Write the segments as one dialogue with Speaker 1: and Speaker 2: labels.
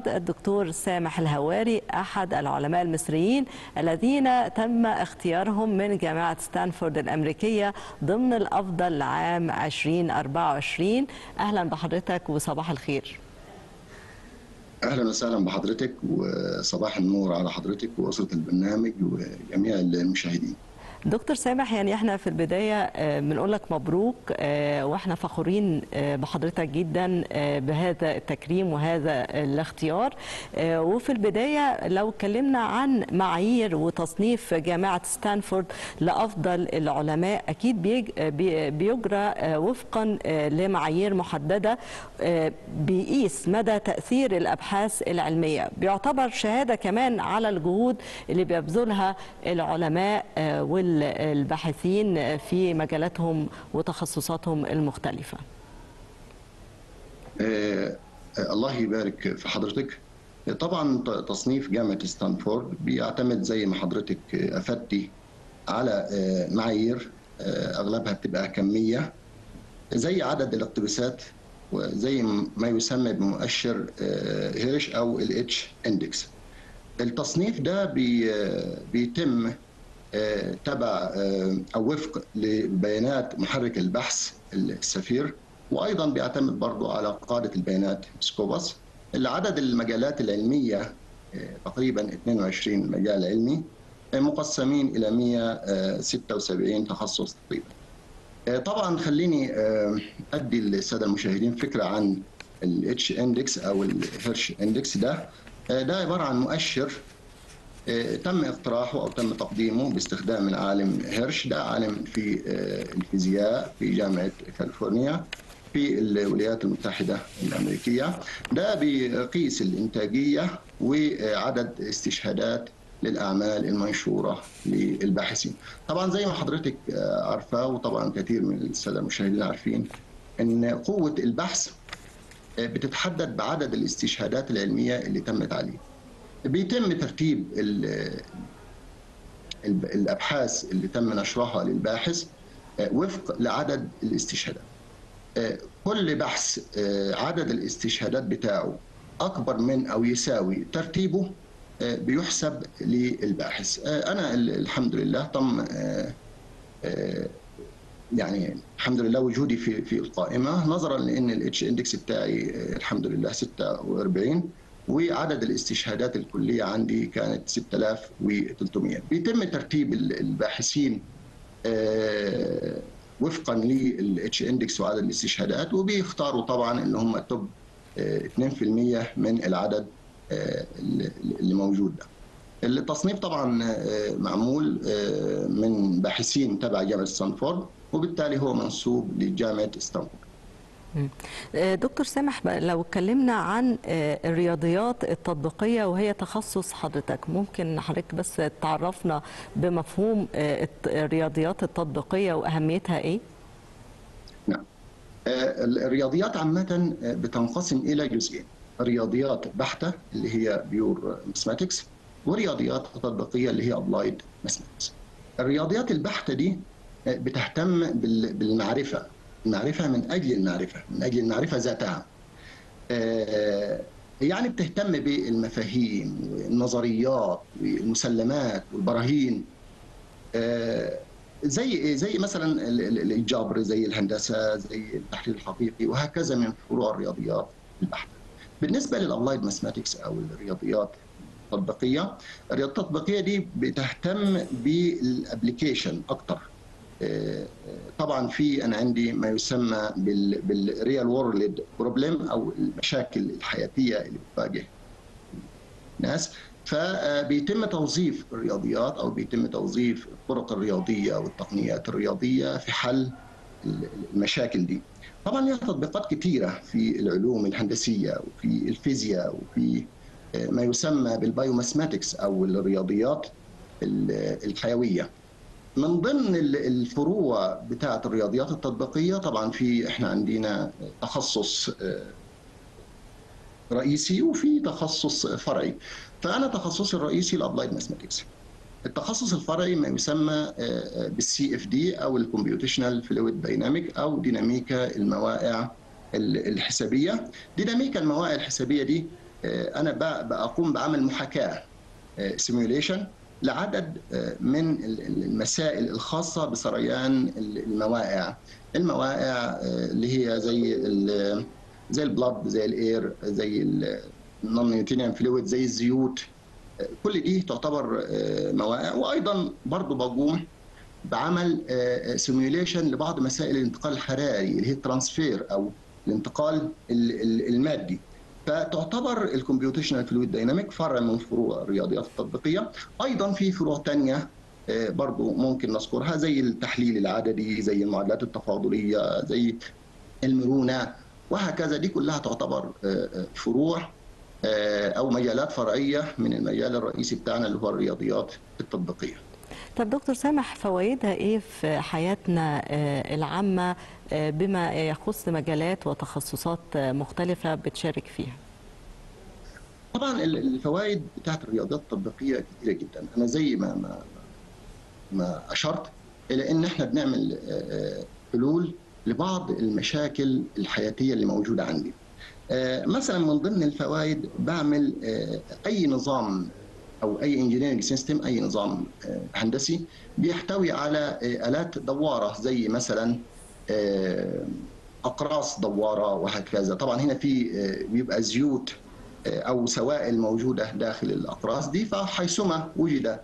Speaker 1: الدكتور سامح الهواري أحد العلماء المصريين الذين تم اختيارهم من جامعة ستانفورد الأمريكية ضمن الأفضل لعام 2024 أهلا بحضرتك وصباح الخير
Speaker 2: اهلا وسهلا بحضرتك وصباح النور على حضرتك واسره البرنامج وجميع المشاهدين.
Speaker 1: دكتور سامح يعني احنا في البدايه بنقول لك مبروك واحنا فخورين بحضرتك جدا بهذا التكريم وهذا الاختيار وفي البدايه لو اتكلمنا عن معايير وتصنيف جامعه ستانفورد لافضل العلماء اكيد بيجرى وفقا لمعايير محدده بيقيس مدى تاثير الابحاث العلميه بيعتبر شهاده كمان على الجهود اللي بيبذلها العلماء وال الباحثين في مجالاتهم وتخصصاتهم المختلفة
Speaker 2: آه الله يبارك في حضرتك طبعا تصنيف جامعة ستانفورد بيعتمد زي ما حضرتك أفدتي على آه معايير آه أغلبها بتبقى كمية زي عدد الاقتباسات وزي ما يسمى بمؤشر هيرش أو الاتش اندكس التصنيف ده بي بيتم تبع او وفق لبيانات محرك البحث السفير وايضا بيعتمد برضه على قاعده البيانات سكوبس اللي عدد المجالات العلميه تقريبا 22 مجال علمي مقسمين الى 176 تخصص تقريبا. طبعا خليني ادي للساده المشاهدين فكره عن الاتش اندكس او الهيرش اندكس ده ده عباره عن مؤشر تم اقتراحه او تم تقديمه باستخدام العالم هيرش ده عالم في الفيزياء في جامعه كاليفورنيا في الولايات المتحده الامريكيه ده بيقيس الانتاجيه وعدد استشهادات للاعمال المنشوره للباحثين. طبعا زي ما حضرتك عارفه وطبعا كثير من الساده المشاهدين عارفين ان قوه البحث بتتحدد بعدد الاستشهادات العلميه اللي تمت عليه. بيتم ترتيب الابحاث اللي تم نشرها للباحث وفق لعدد الاستشهادات. كل بحث عدد الاستشهادات بتاعه اكبر من او يساوي ترتيبه بيحسب للباحث. انا الحمد لله تم يعني الحمد لله وجودي في في القائمه نظرا لان الاتش اندكس بتاعي الحمد لله 46 وعدد الاستشهادات الكلية عندي كانت 6300 بيتم ترتيب الباحثين وفقا للاتش اندكس وعدد الاستشهادات وبيختاروا طبعا ان هم توب 2% من العدد اللي موجود ده التصنيف طبعا معمول من باحثين تبع جامعه ستانفورد وبالتالي هو منسوب لجامعه ستانفورد
Speaker 1: دكتور سامح لو اتكلمنا عن الرياضيات التطبيقية وهي تخصص حضرتك ممكن حضرتك بس تعرفنا بمفهوم الرياضيات التطبيقية وأهميتها إيه؟
Speaker 2: نعم الرياضيات عامة بتنقسم إلى جزئين رياضيات بحتة اللي هي بيور ماثماتكس ورياضيات تطبيقية اللي هي أبلايد ماثماتكس الرياضيات البحتة دي بتهتم بالمعرفة المعرفة من أجل المعرفة من أجل المعرفة ذاتها يعني بتهتم بالمفاهيم والنظريات والمسلمات والبراهين زي زي مثلا الجبر زي الهندسه زي التحليل الحقيقي وهكذا من فروع الرياضيات البحته. بالنسبه للابلايد ماثماتكس او الرياضيات التطبيقيه، الرياضيات التطبيقيه دي بتهتم بالابلكيشن اكثر طبعا في انا عندي ما يسمى بالريال وورلد بروبلم او المشاكل الحياتيه اللي بتواجه الناس فبيتم توظيف الرياضيات او بيتم توظيف الطرق الرياضيه والتقنيات الرياضيه في حل المشاكل دي. طبعا لها تطبيقات كثيره في العلوم الهندسيه وفي الفيزياء وفي ما يسمى بالبايوماثماتكس او الرياضيات الحيويه. من ضمن الفروع بتاعه الرياضيات التطبيقيه طبعا في احنا عندنا تخصص رئيسي وفي تخصص فرعي فانا تخصصي الرئيسي الابلايد ماثماتكس التخصص الفرعي ما يسمى بالسي اف دي او الكمبيوتيشنال فلويد دايناميك او ديناميكا المواقع الحسابيه ديناميكا المواقع الحسابيه دي انا بقوم بعمل محاكاه سيميوليشن لعدد من المسائل الخاصه بسريان الموائع الموائع اللي هي زي زي البلد زي الاير زي النون نيوتريان فلويد زي الزيوت كل دي تعتبر موائع وايضا برضو بقوم بعمل سيميوليشن لبعض مسائل الانتقال الحراري اللي هي الترانسفير او الانتقال المادي فتعتبر الكمبيوتيشنال فلويد دايناميك فرع من فروع الرياضيات التطبيقيه ايضا في فروع ثانيه برضو ممكن نذكرها زي التحليل العددي زي المعادلات التفاضليه زي المرونه وهكذا دي كلها تعتبر فروع او مجالات فرعيه من المجال الرئيسي بتاعنا اللي هو الرياضيات التطبيقيه.
Speaker 1: طب دكتور سامح فوائدها ايه في حياتنا العامه بما يخص مجالات وتخصصات مختلفه بتشارك فيها؟
Speaker 2: طبعا الفوائد بتاعت الرياضيات التطبيقيه كثيره جدا، انا زي ما ما ما اشرت الى ان احنا بنعمل حلول لبعض المشاكل الحياتيه اللي موجوده عندي. مثلا من ضمن الفوائد بعمل اي نظام او اي انجينيرنج سيستم اي نظام هندسي بيحتوي على الات دواره زي مثلا اقراص دواره وهكذا طبعا هنا في بيبقى زيوت او سوائل موجوده داخل الاقراص دي فحيثما وجد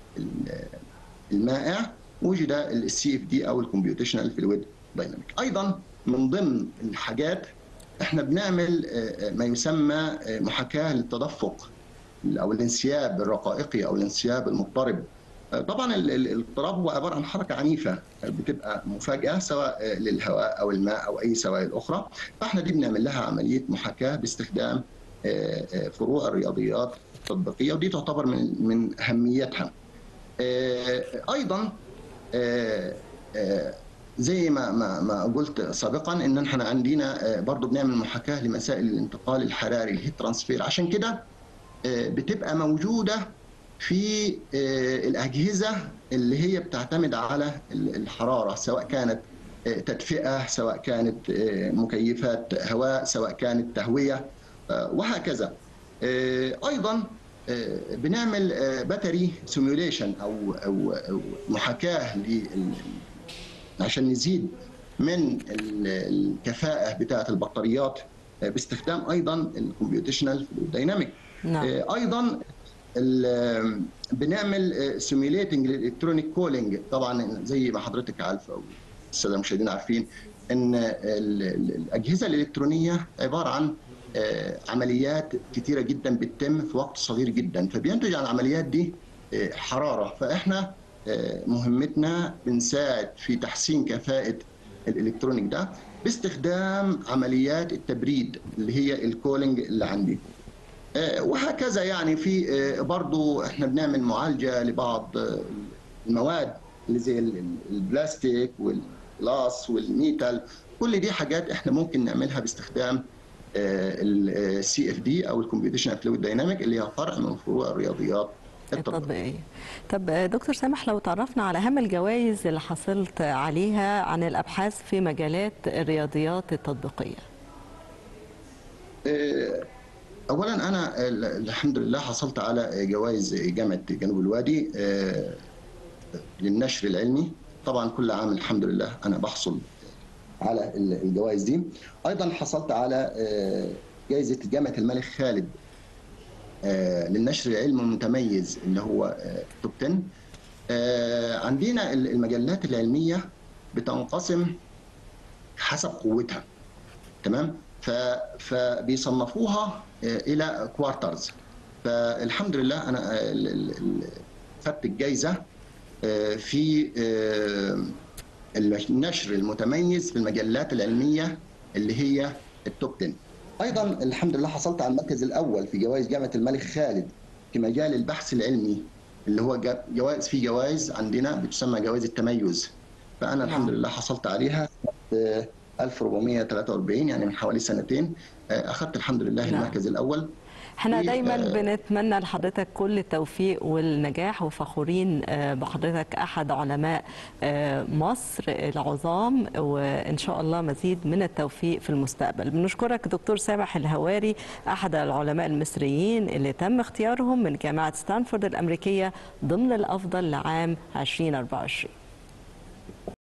Speaker 2: المائع وجد السي اف دي او الكمبيوتيشنال فلويد دايناميك ايضا من ضمن الحاجات احنا بنعمل ما يسمى محاكاه للتدفق او الانسياب الرقائقي او الانسياب المضطرب طبعا الاضطراب هو عباره عن حركه عنيفه بتبقى مفاجاه سواء للهواء او الماء او اي سوائل اخرى فاحنا دي بنعمل لها عمليه محاكاه باستخدام فروع الرياضيات التطبيقيه ودي تعتبر من من اهميتها ايضا زي ما ما ما قلت سابقا ان احنا عندنا برضه بنعمل محاكاه لمسائل الانتقال الحراري اللي هي الترانسفير عشان كده بتبقى موجوده في الاجهزه اللي هي بتعتمد على الحراره سواء كانت تدفئه سواء كانت مكيفات هواء سواء كانت تهويه وهكذا ايضا بنعمل باتري سيميوليشن او او محاكاه عشان نزيد من الكفاءه بتاعه البطاريات باستخدام ايضا الكمبيوتيشنال دايناميك
Speaker 1: نعم.
Speaker 2: ايضا بنعمل سيميوليتنج للالكترونيك كولينج طبعا زي ما حضرتك عارفه والساده المشاهدين عارفين ان الاجهزه الالكترونيه عباره عن عمليات كثيره جدا بتتم في وقت صغير جدا فبينتج عن العمليات دي حراره فاحنا مهمتنا بنساعد في تحسين كفاءه الالكترونيك ده باستخدام عمليات التبريد اللي هي الكولينج اللي عندي وهكذا يعني في برضو احنا بنعمل معالجه لبعض المواد اللي زي البلاستيك والجلاس والميتال كل دي حاجات احنا ممكن نعملها باستخدام السي اف دي او الكمبيوتيشنال فلويد دايناميك اللي هي فرع من فروع الرياضيات
Speaker 1: التطبيقية طب دكتور سامح لو تعرفنا على أهم الجوائز اللي حصلت عليها عن الأبحاث في مجالات الرياضيات التطبيقية
Speaker 2: اولا انا الحمد لله حصلت على جوائز جامعه جنوب الوادي للنشر العلمي طبعا كل عام الحمد لله انا بحصل على الجوائز دي ايضا حصلت على جائزه جامعه الملك خالد للنشر العلمي المتميز اللي هو توب 10 عندنا المجلات العلميه بتنقسم حسب قوتها تمام فبيصنفوها الى كوارترز فالحمد لله انا خدت الجائزه في النشر المتميز في المجلات العلميه اللي هي التوب 10 ايضا الحمد لله حصلت على المركز الاول في جوائز جامعه الملك خالد في مجال البحث العلمي اللي هو جوائز في جوائز عندنا بتسمى جوائز التميز فانا الحمد لله حصلت عليها 1443 يعني من حوالي سنتين اخذت الحمد لله المركز الاول
Speaker 1: احنا
Speaker 2: في-
Speaker 1: دايما
Speaker 2: آه،
Speaker 1: بنتمنى لحضرتك كل التوفيق والنجاح وفخورين آه، بحضرتك احد علماء آه، مصر العظام وان شاء الله مزيد من التوفيق في المستقبل بنشكرك دكتور سامح الهواري احد العلماء المصريين اللي تم اختيارهم من جامعه ستانفورد الامريكيه ضمن الافضل لعام 2024